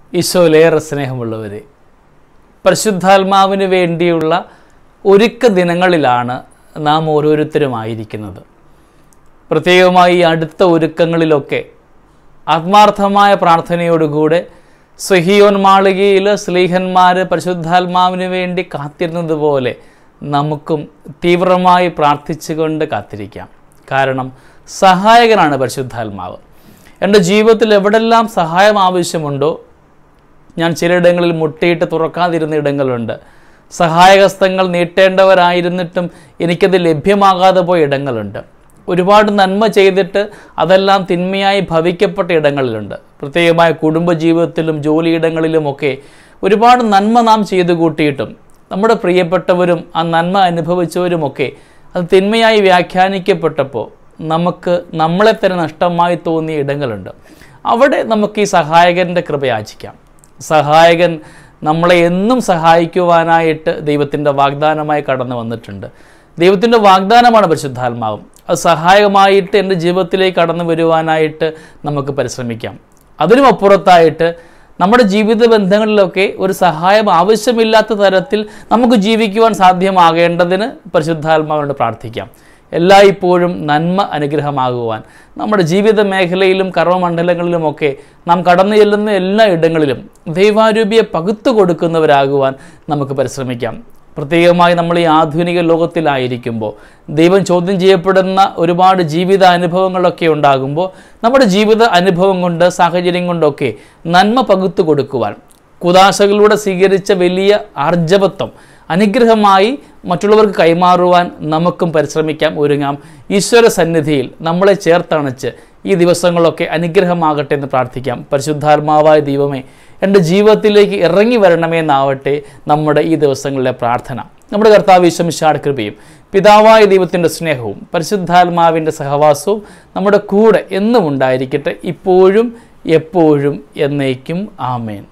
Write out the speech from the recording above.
ഈശോയിലേറെ സ്നേഹമുള്ളവരെ പരിശുദ്ധാത്മാവിന് വേണ്ടിയുള്ള ഒരുക്ക ദിനങ്ങളിലാണ് നാം ഓരോരുത്തരും ആയിരിക്കുന്നത് പ്രത്യേകമായി ഈ അടുത്ത ഒരുക്കങ്ങളിലൊക്കെ ആത്മാർത്ഥമായ പ്രാർത്ഥനയോടുകൂടെ സ്വഹിയോൻ മാളികയിൽ സ്ലീഹന്മാർ പരിശുദ്ധാത്മാവിന് വേണ്ടി കാത്തിരുന്നത് പോലെ നമുക്കും തീവ്രമായി പ്രാർത്ഥിച്ചുകൊണ്ട് കാത്തിരിക്കാം കാരണം സഹായകനാണ് പരിശുദ്ധാത്മാവ് എൻ്റെ ജീവിതത്തിൽ എവിടെല്ലാം സഹായം ആവശ്യമുണ്ടോ ഞാൻ ചിലയിടങ്ങളിൽ മുട്ടിയിട്ട് തുറക്കാതിരുന്ന ഇടങ്ങളുണ്ട് സഹായഹസ്തങ്ങൾ നീട്ടേണ്ടവരായിരുന്നിട്ടും എനിക്കത് ലഭ്യമാകാതെ പോയ ഇടങ്ങളുണ്ട് ഒരുപാട് നന്മ ചെയ്തിട്ട് അതെല്ലാം തിന്മയായി ഭവിക്കപ്പെട്ട ഇടങ്ങളിലുണ്ട് പ്രത്യേകമായ കുടുംബജീവിതത്തിലും ജോലിയിടങ്ങളിലുമൊക്കെ ഒരുപാട് നന്മ നാം ചെയ്തു കൂട്ടിയിട്ടും നമ്മുടെ പ്രിയപ്പെട്ടവരും ആ നന്മ അനുഭവിച്ചവരുമൊക്കെ അത് തിന്മയായി വ്യാഖ്യാനിക്കപ്പെട്ടപ്പോൾ നമുക്ക് നമ്മളെ തന്നെ നഷ്ടമായി തോന്നിയ ഇടങ്ങളുണ്ട് അവിടെ നമുക്ക് ഈ സഹായകൻ്റെ കൃപ യാചിക്കാം സഹായകൻ നമ്മളെ എന്നും സഹായിക്കുവാനായിട്ട് ദൈവത്തിൻ്റെ വാഗ്ദാനമായി കടന്നു വന്നിട്ടുണ്ട് ദൈവത്തിൻ്റെ വാഗ്ദാനമാണ് പരിശുദ്ധാത്മാവും അത് സഹായകമായിട്ട് എൻ്റെ ജീവിതത്തിലേക്ക് കടന്നു വരുവാനായിട്ട് നമുക്ക് പരിശ്രമിക്കാം അതിനും അപ്പുറത്തായിട്ട് നമ്മുടെ ജീവിത ബന്ധങ്ങളിലൊക്കെ ഒരു സഹായം ആവശ്യമില്ലാത്ത തരത്തിൽ നമുക്ക് ജീവിക്കുവാൻ സാധ്യമാകേണ്ടതിന് പരിശുദ്ധാത്മാവിനോട് പ്രാർത്ഥിക്കാം എല്ലായ്പ്പോഴും നന്മ അനുഗ്രഹമാകുവാൻ നമ്മുടെ ജീവിത മേഖലയിലും കർമ്മമണ്ഡലങ്ങളിലുമൊക്കെ നാം കടന്നു ചെല്ലുന്ന എല്ലാ ഇടങ്ങളിലും ദൈവാരൂപിയെ പകുത്തു കൊടുക്കുന്നവരാകുവാൻ നമുക്ക് പരിശ്രമിക്കാം പ്രത്യേകമായി നമ്മൾ ഈ ആധുനിക ലോകത്തിലായിരിക്കുമ്പോൾ ദൈവം ചോദ്യം ചെയ്യപ്പെടുന്ന ഒരുപാട് ജീവിത അനുഭവങ്ങളൊക്കെ ഉണ്ടാകുമ്പോൾ നമ്മുടെ ജീവിത അനുഭവം കൊണ്ട് സാഹചര്യം കൊണ്ടൊക്കെ നന്മ പകുത്തു കൊടുക്കുവാൻ കുതാശകളിലൂടെ സ്വീകരിച്ച വലിയ ആർജവത്വം അനുഗ്രഹമായി മറ്റുള്ളവർക്ക് കൈമാറുവാൻ നമുക്കും പരിശ്രമിക്കാം ഒരുങ്ങാം ഈശ്വര സന്നിധിയിൽ നമ്മളെ ചേർത്തണച്ച് ഈ ദിവസങ്ങളൊക്കെ അനുഗ്രഹമാകട്ടെ എന്ന് പ്രാർത്ഥിക്കാം പരിശുദ്ധാത്മാവായ ദൈവമേ എൻ്റെ ജീവിതത്തിലേക്ക് ഇറങ്ങി വരണമെന്നാവട്ടെ നമ്മുടെ ഈ ദിവസങ്ങളിലെ പ്രാർത്ഥന നമ്മുടെ കർത്താവ് ഈശ്വമിഷാട് കൃപയും പിതാവായ ദൈവത്തിൻ്റെ സ്നേഹവും പരിശുദ്ധാത്മാവിൻ്റെ സഹവാസവും നമ്മുടെ കൂടെ എന്നും ഉണ്ടായിരിക്കട്ടെ ഇപ്പോഴും എപ്പോഴും എന്നേക്കും ആമേൻ